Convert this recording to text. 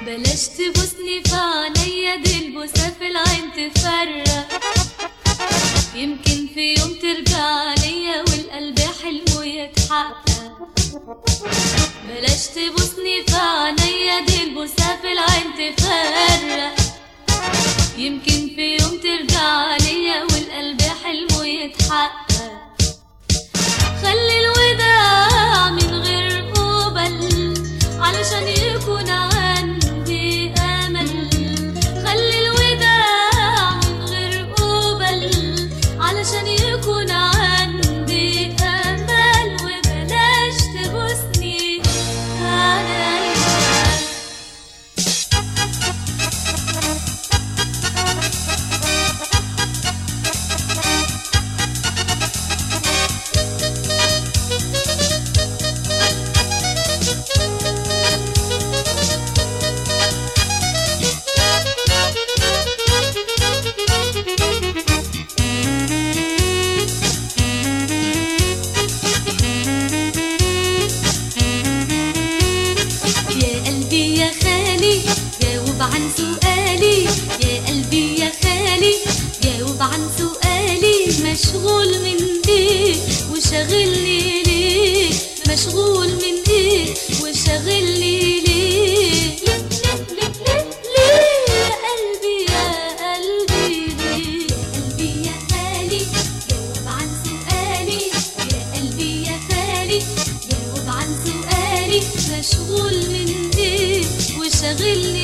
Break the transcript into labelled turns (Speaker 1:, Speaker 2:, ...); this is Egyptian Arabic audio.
Speaker 1: بلاش تبوسني في عينيا دي البوسة في العين تفرق يمكن في يوم ترجع ليا والقلب حلمه يتحقق بلاش تبوسني في عينيا دي البوسة في العين تفرق يمكن في يوم ترجع ليا والقلب حلمه يتحقق خلي الوداع من غير قبل علشان يكون عندي امل خلي الوداع من غير قبل علشان يكون عندي امل وبلاش تبوسني عليا يا قلبي يا خالي جاوب عن سؤالي يا قلبي يا خالي جاوب عن سؤالي مشغول من ايه وشاغلني ليه مشغول من ايه وشاغلني ليه ليه ليه ليه ليه ليه يا قلبي يا قلبي ليه يا قلبي يا خالي جاوب عن سؤالي يا قلبي يا خالي جاوب عن سؤالي مشغول من ايه وشاغلني